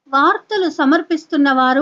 వార్తలు సమర్పిస్తున్న వారు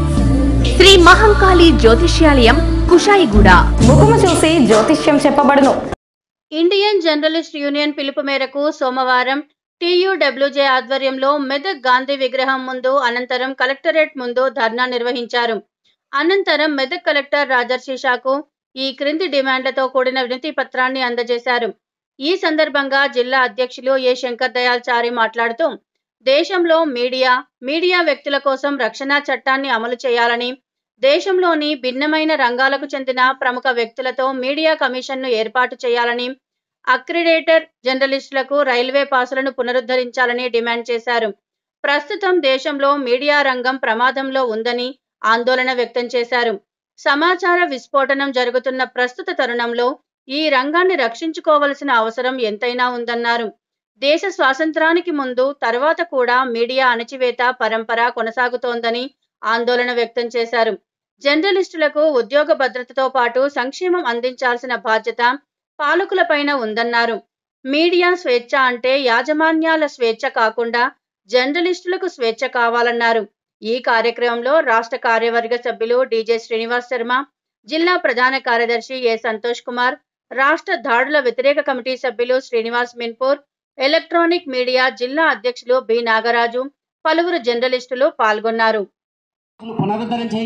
శ్రీ మహంకాళి జ్యోతిష్యాలయం కుషాయిగూడ ముఖము చూసి జ్యోతిష్యం చెప్పబడును ఇండియన్ జర్నలిస్ట్ యూనియన్ పిలుపు మేరకు సోమవారం టీయూడబ్ల్యూజే ఆధ్వర్యంలో మెదక్ గాంధీ విగ్రహం ముందు అనంతరం కలెక్టరేట్ ముందు ధర్నా నిర్వహించారు అనంతరం మెదక్ కలెక్టర్ రాజర్షి షాకు ఈ క్రింది డిమాండ్లతో కూడిన వినతి పత్రాన్ని అందజేశారు ఈ సందర్భంగా జిల్లా అధ్యక్షులు ఏ శంకర్ దయాల్ చారి మాట్లాడుతూ దేశంలో మీడియా మీడియా వ్యక్తుల కోసం రక్షణ చట్టాన్ని అమలు చేయాలని దేశంలోని భిన్నమైన రంగాలకు చెందిన ప్రముఖ వ్యక్తులతో మీడియా కమిషన్ను ఏర్పాటు చేయాలని అక్రిడేటర్ జర్నలిస్టులకు రైల్వే పాసులను పునరుద్ధరించాలని డిమాండ్ చేశారు ప్రస్తుతం దేశంలో మీడియా రంగం ప్రమాదంలో ఉందని ఆందోళన వ్యక్తం చేశారు సమాచార విస్ఫోటనం జరుగుతున్న ప్రస్తుత తరుణంలో ఈ రంగాన్ని రక్షించుకోవలసిన అవసరం ఎంతైనా ఉందన్నారు దేశ స్వాతంత్రానికి ముందు తర్వాత కూడా మీడియా అణచివేత పరంపర కొనసాగుతోందని ఆందోళన వ్యక్తం చేశారు జర్నలిస్టులకు ఉద్యోగ భద్రతతో పాటు సంక్షేమం అందించాల్సిన బాధ్యత పాలకులపైన ఉందన్నారు మీడియా స్వేచ్ఛ అంటే యాజమాన్యాల స్వేచ్ఛ కాకుండా జర్నలిస్టులకు స్వేచ్ఛ కావాలన్నారు ఈ కార్యక్రమంలో రాష్ట్ర కార్యవర్గ సభ్యులు డీజే శ్రీనివాస్ శర్మ జిల్లా ప్రధాన కార్యదర్శి ఏ సంతోష్ కుమార్ రాష్ట్ర దాడుల వ్యతిరేక కమిటీ సభ్యులు శ్రీనివాస్ మిన్పూర్ ఎలక్ట్రానిక్ మీడియా జిల్లా అధ్యక్షులు బి నాగరాజు పలువురు జర్నలిస్టులు పాల్గొన్నారు పునరుద్ధరించి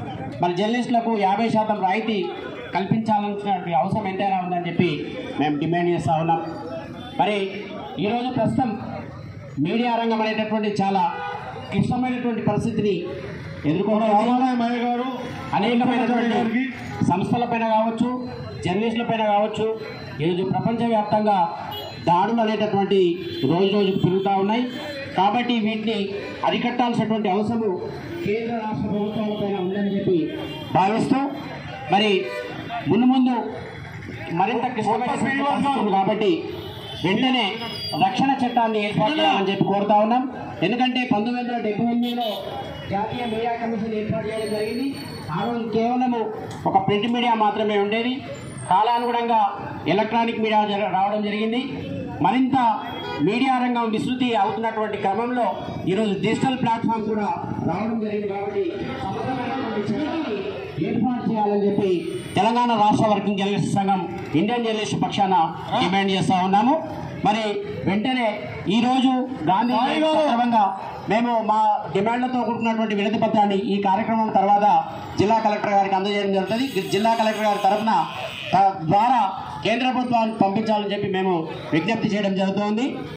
మన జర్నలిస్టులకు యాభై శాతం రాయితీ కల్పించాల్సినటువంటి అవసరం ఎంతైనా ఉందని చెప్పి మేము డిమాండ్ చేస్తూ ఉన్నాం మరి ఈరోజు ప్రస్తుతం మీడియా రంగం అనేటటువంటి చాలా క్లిష్టమైనటువంటి పరిస్థితిని ఎదుర్కోవడం గారు అనేకమైనటువంటి సంస్థలపైన కావచ్చు జర్నలిస్టులపైన కావచ్చు ఈరోజు ప్రపంచవ్యాప్తంగా దాడులు అనేటటువంటి రోజు రోజుకు పెరుగుతూ ఉన్నాయి కాబట్టి వీటిని అరికట్టాల్సినటువంటి అవసరము కేంద్ర రాష్ట్ర ప్రభుత్వాలపైన ఉందని చెప్పి భావిస్తూ మరి ముందు ముందు మరింత క్లిష్టమైన పరిస్థితి ఉంది కాబట్టి వెంటనే రక్షణ చట్టాన్ని ఏర్పాటు చేయాలని చెప్పి కోరుతా ఉన్నాం ఎందుకంటే పంతొమ్మిది వందల డెబ్బై ఎనిమిదిలో జాతీయ మీడియా కమిషన్ ఏర్పాటు చేయడం జరిగింది ఆ రోజు కేవలము ఒక ప్రింట్ మీడియా మాత్రమే ఉండేది కాలానుగుణంగా ఎలక్ట్రానిక్ మీడియా జర- రావడం జరిగింది మరింత మీడియా రంగం విస్తృతి అవుతున్నటువంటి క్రమంలో ఈరోజు డిజిటల్ ప్లాట్ఫామ్ కూడా రావడం జరిగింది కాబట్టి సమగ్రమైనటువంటి చట్టాన్ని ఏర్పాటు చేయాలని చెప్పి తెలంగాణ రాష్ట్ర వర్కింగ్ జర్నలిస్ట్ సంఘం ఇండియన్ జర్నలిస్ట్ పక్షాన డిమాండ్ చేస్తా ఉన్నాము మరి వెంటనే ఈ రోజు గాంధీ జయంతి సందర్భంగా మేము మా డిమాండ్లతో కూడుకున్నటువంటి వినతి పత్రాన్ని ఈ కార్యక్రమం తర్వాత జిల్లా కలెక్టర్ గారికి అందజేయడం జరుగుతుంది జిల్లా కలెక్టర్ గారి తరఫున త- ద్వారా కేంద్ర ప్రభుత్వానికి పంపించాలని చెప్పి మేము విజ్ఞప్తి చేయడం జరుగుతోంది